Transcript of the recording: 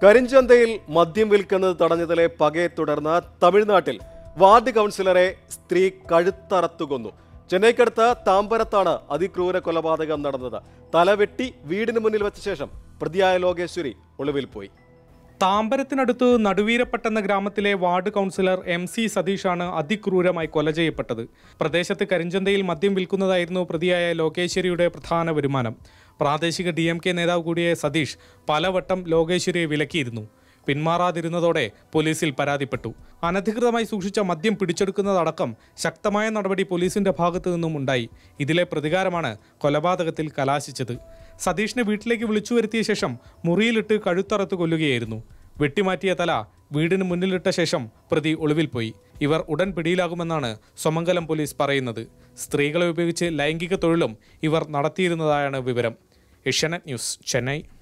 കരിഞ്ചന്തയിൽ മദ്യം വിൽക്കുന്നത് തടഞ്ഞതിലെ പകയെ തുടർന്ന് തമിഴ്നാട്ടിൽ വാർഡ് കൗൺസിലറെ സ്ത്രീ കഴുത്തറത്തു കൊന്നു ചെന്നൈക്കടുത്ത് താമ്പരത്താണ് അതിക്രൂര കൊലപാതകം നടന്നത് തലവെട്ടി വീടിന് മുന്നിൽ വെച്ച ശേഷം പ്രതിയായ ലോകേശ്വരി ഒളിവിൽ പോയി താമ്പരത്തിനടുത്ത് നടുവീരപ്പെട്ടെന്ന ഗ്രാമത്തിലെ വാർഡ് കൗൺസിലർ എം സി സതീഷാണ് അതിക്രൂരമായി കൊല ചെയ്യപ്പെട്ടത് പ്രദേശത്ത് കരിഞ്ചന്തയിൽ മദ്യം വിൽക്കുന്നതായിരുന്നു പ്രതിയായ ലോകേശ്വരിയുടെ പ്രധാന വരുമാനം പ്രാദേശിക ഡി എം കെ നേതാവ് കൂടിയ സതീഷ് പലവട്ടം ലോകേശ്വരിയെ വിലക്കിയിരുന്നു പിന്മാറാതിരുന്നതോടെ പോലീസിൽ പരാതിപ്പെട്ടു അനധികൃതമായി സൂക്ഷിച്ച മദ്യം പിടിച്ചെടുക്കുന്നതടക്കം ശക്തമായ നടപടി പോലീസിന്റെ ഭാഗത്തു നിന്നും ഉണ്ടായി ഇതിലെ പ്രതികാരമാണ് കൊലപാതകത്തിൽ കലാശിച്ചത് സതീഷിനെ വീട്ടിലേക്ക് വിളിച്ചു വരുത്തിയ ശേഷം മുറിയിലിട്ട് കഴുത്തറത്ത് കൊല്ലുകയായിരുന്നു വെട്ടിമാറ്റിയ തല വീടിന് മുന്നിലിട്ട ശേഷം പ്രതി ഒളിവിൽ പോയി ഇവർ ഉടൻ പിടിയിലാകുമെന്നാണ് സൊമംഗലം പോലീസ് പറയുന്നത് സ്ത്രീകളെ ഉപയോഗിച്ച് ലൈംഗിക തൊഴിലും ഇവർ നടത്തിയിരുന്നതായാണ് വിവരം ഏഷ്യാനെറ്റ് ന്യൂസ് ചെന്നൈ